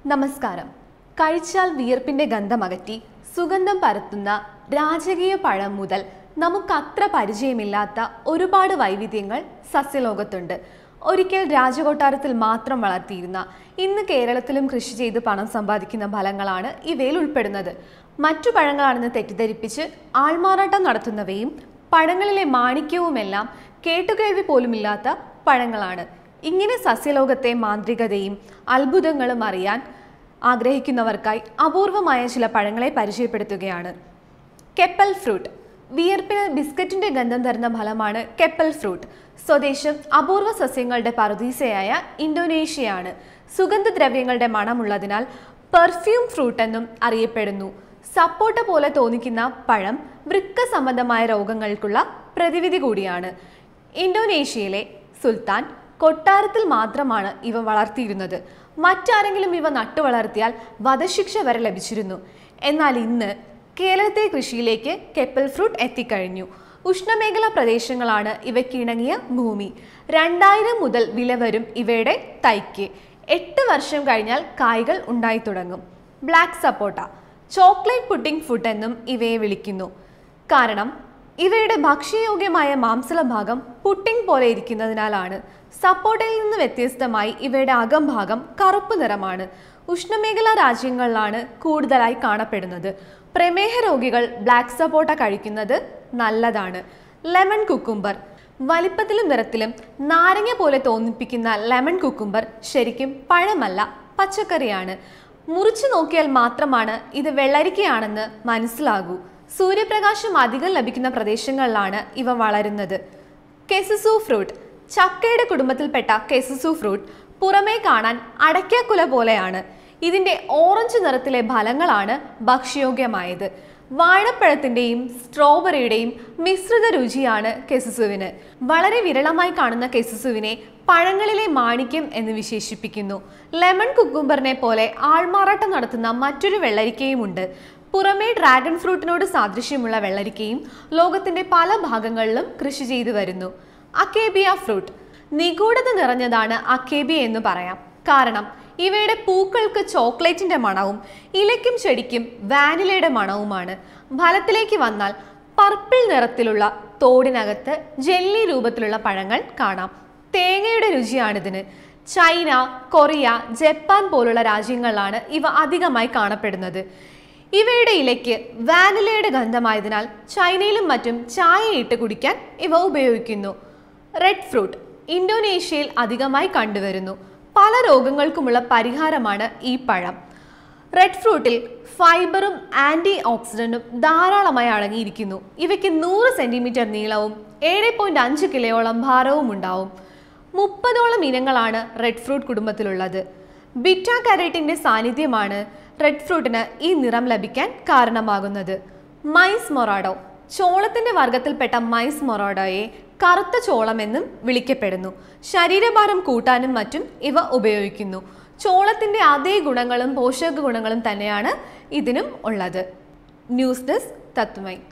നമസ്കാരം കഴിച്ചാൽ വിയർപ്പിന്റെ ഗന്ധമകറ്റി സുഗന്ധം പരത്തുന്ന രാജകീയ പഴം മുതൽ നമുക്കത്ര പരിചയമില്ലാത്ത ഒരുപാട് വൈവിധ്യങ്ങൾ സസ്യലോകത്തുണ്ട് ഒരിക്കൽ രാജകൊട്ടാരത്തിൽ മാത്രം വളർത്തിയിരുന്ന ഇന്ന് കേരളത്തിലും കൃഷി ചെയ്ത് പണം സമ്പാദിക്കുന്ന ഫലങ്ങളാണ് ഇവയിൽ ഉൾപ്പെടുന്നത് മറ്റു പഴങ്ങളാണെന്ന് തെറ്റിദ്ധരിപ്പിച്ച് ആൾമാറാട്ടം നടത്തുന്നവയും പഴങ്ങളിലെ മാണിക്യവുമെല്ലാം കേട്ടുകേൾവി പോലുമില്ലാത്ത പഴങ്ങളാണ് ഇങ്ങനെ സസ്യലോകത്തെ മാന്ത്രികതയും അത്ഭുതങ്ങളും അറിയാൻ ആഗ്രഹിക്കുന്നവർക്കായി അപൂർവമായ ചില പഴങ്ങളെ പരിചയപ്പെടുത്തുകയാണ് കെപ്പൽ ഫ്രൂട്ട് വിയർപ്പിന് ബിസ്ക്കറ്റിന്റെ ഗന്ധം തരുന്ന ഫലമാണ് കെപ്പൽ ഫ്രൂട്ട് സ്വദേശം അപൂർവ സസ്യങ്ങളുടെ പറുദീസയായ ഇന്തോനേഷ്യയാണ് സുഗന്ധദ്രവ്യങ്ങളുടെ മണമുള്ളതിനാൽ പെർഫ്യൂം ഫ്രൂട്ട് എന്നും അറിയപ്പെടുന്നു സപ്പോട്ട പോലെ തോന്നിക്കുന്ന പഴം വൃക്ക സംബന്ധമായ രോഗങ്ങൾക്കുള്ള പ്രതിവിധി കൂടിയാണ് ഇന്തോനേഷ്യയിലെ സുൽത്താൻ കൊട്ടാരത്തിൽ മാത്രമാണ് ഇവ വളർത്തിയിരുന്നത് മറ്റാരെങ്കിലും ഇവ നട്ടുവളർത്തിയാൽ വധശിക്ഷ വരെ ലഭിച്ചിരുന്നു എന്നാൽ ഇന്ന് കേരളത്തെ കൃഷിയിലേക്ക് കെപ്പൽ ഫ്രൂട്ട് എത്തിക്കഴിഞ്ഞു ഉഷ്ണമേഖലാ പ്രദേശങ്ങളാണ് ഇവയ്ക്കിണങ്ങിയ ഭൂമി രണ്ടായിരം മുതൽ വില വരും ഇവയുടെ തൈക്ക് എട്ട് വർഷം കഴിഞ്ഞാൽ കായ്കൾ ഉണ്ടായി തുടങ്ങും black sapota chocolate pudding food എന്നും ഇവയെ വിളിക്കുന്നു കാരണം ഇവയുടെ ഭക്ഷ്യയോഗ്യമായ മാംസള ഭാഗം പുട്ടിംഗ് പോലെ ഇരിക്കുന്നതിനാലാണ് സപ്പോട്ടയിൽ നിന്ന് വ്യത്യസ്തമായി ഇവയുടെ അകംഭാഗം കറുപ്പ് നിറമാണ് ഉഷ്ണമേഖലാ രാജ്യങ്ങളിലാണ് കൂടുതലായി കാണപ്പെടുന്നത് പ്രമേഹ രോഗികൾ ബ്ലാക്ക് സപ്പോട്ട കഴിക്കുന്നത് നല്ലതാണ് ലെമൺ കുക്കുംബർ വലിപ്പത്തിലും നിറത്തിലും നാരങ്ങ പോലെ തോന്നിപ്പിക്കുന്ന ലെമൺ കുക്കുംബർ ശരിക്കും പഴമല്ല പച്ചക്കറിയാണ് മുറിച്ചു നോക്കിയാൽ മാത്രമാണ് ഇത് വെള്ളരിക്കയാണെന്ന് മനസ്സിലാകൂ സൂര്യപ്രകാശം അധികം ലഭിക്കുന്ന പ്രദേശങ്ങളിലാണ് ഇവ വളരുന്നത് കെസസു ഫ്രൂട്ട് ചക്കയുടെ കുടുംബത്തിൽപ്പെട്ട കെസസു ഫ്രൂട്ട് പുറമേ കാണാൻ അടയ്ക്കാക്കുല പോലെയാണ് ഇതിന്റെ ഓറഞ്ച് നിറത്തിലെ ഫലങ്ങളാണ് ഭക്ഷ്യയോഗ്യമായത് വാഴപ്പഴത്തിന്റെയും സ്ട്രോബെറിയുടെയും മിശ്രിത രുചിയാണ് കെസുസുവിന് വളരെ വിരളമായി കാണുന്ന കെസുസുവിനെ പഴങ്ങളിലെ മാണിക്യം എന്ന് വിശേഷിപ്പിക്കുന്നു ലെമൺ കുക്കുംബറിനെ പോലെ ആൾമാറാട്ടം നടത്തുന്ന മറ്റൊരു വെള്ളരിക്കയുമുണ്ട് പുറമേ ഡ്രാഗൺ ഫ്രൂട്ടിനോട് സാദൃശ്യമുള്ള വെള്ളരിക്കയും ലോകത്തിന്റെ പല ഭാഗങ്ങളിലും കൃഷി ചെയ്തു വരുന്നു അക്കേബിയ ഫ്രൂട്ട് നിഗൂഢത നിറഞ്ഞതാണ് അക്കേബിയ എന്ന് പറയാം കാരണം ഇവയുടെ പൂക്കൾക്ക് ചോക്ലേറ്റിന്റെ മണവും ഇലയ്ക്കും ചെടിക്കും വാനിലയുടെ മണവുമാണ് ഫലത്തിലേക്ക് വന്നാൽ പർപ്പിൾ നിറത്തിലുള്ള തോടിനകത്ത് ജെല്ലി രൂപത്തിലുള്ള പഴങ്ങൾ കാണാം തേങ്ങയുടെ രുചിയാണിതിന് ചൈന കൊറിയ ജപ്പാൻ പോലുള്ള രാജ്യങ്ങളിലാണ് ഇവ അധികമായി കാണപ്പെടുന്നത് ഇവയുടെ ഇലയ്ക്ക് വാനിലയുടെ ഗന്ധമായതിനാൽ ചൈനയിലും മറ്റും ചായ ഇട്ട് കുടിക്കാൻ ഇവ ഉപയോഗിക്കുന്നു റെഡ് ഫ്രൂട്ട് ഇന്തോനേഷ്യയിൽ അധികമായി കണ്ടുവരുന്നു പല രോഗങ്ങൾക്കുമുള്ള പരിഹാരമാണ് ഈ പഴം റെഡ് ഫ്രൂട്ടിൽ ഫൈബറും ആൻറ്റി ഓക്സിഡൻറ്റും ധാരാളമായി അടങ്ങിയിരിക്കുന്നു ഇവയ്ക്ക് നൂറ് സെൻറ്റിമീറ്റർ നീളവും ഏഴ് പോയിൻറ്റ് അഞ്ച് കിലോയോളം ഭാരവും ഉണ്ടാവും മുപ്പതോളം ഇനങ്ങളാണ് റെഡ് ഫ്രൂട്ട് കുടുംബത്തിലുള്ളത് ബിറ്റ കരേറ്റിൻ്റെ സാന്നിധ്യമാണ് റെഡ് ഫ്രൂട്ടിന് ഈ നിറം ലഭിക്കാൻ കാരണമാകുന്നത് മൈസ് മൊറാഡോ ചോളത്തിന്റെ വർഗത്തിൽപ്പെട്ട മൈസ് മൊറാഡോയെ കറുത്ത ചോളം എന്നും വിളിക്കപ്പെടുന്നു ശരീരഭാരം കൂട്ടാനും മറ്റും ഇവ ഉപയോഗിക്കുന്നു ചോളത്തിന്റെ അതേ ഗുണങ്ങളും പോഷക ഗുണങ്ങളും തന്നെയാണ് ഇതിനും ഉള്ളത് ന്യൂസ് ഡെസ്ക് തത്വമൈ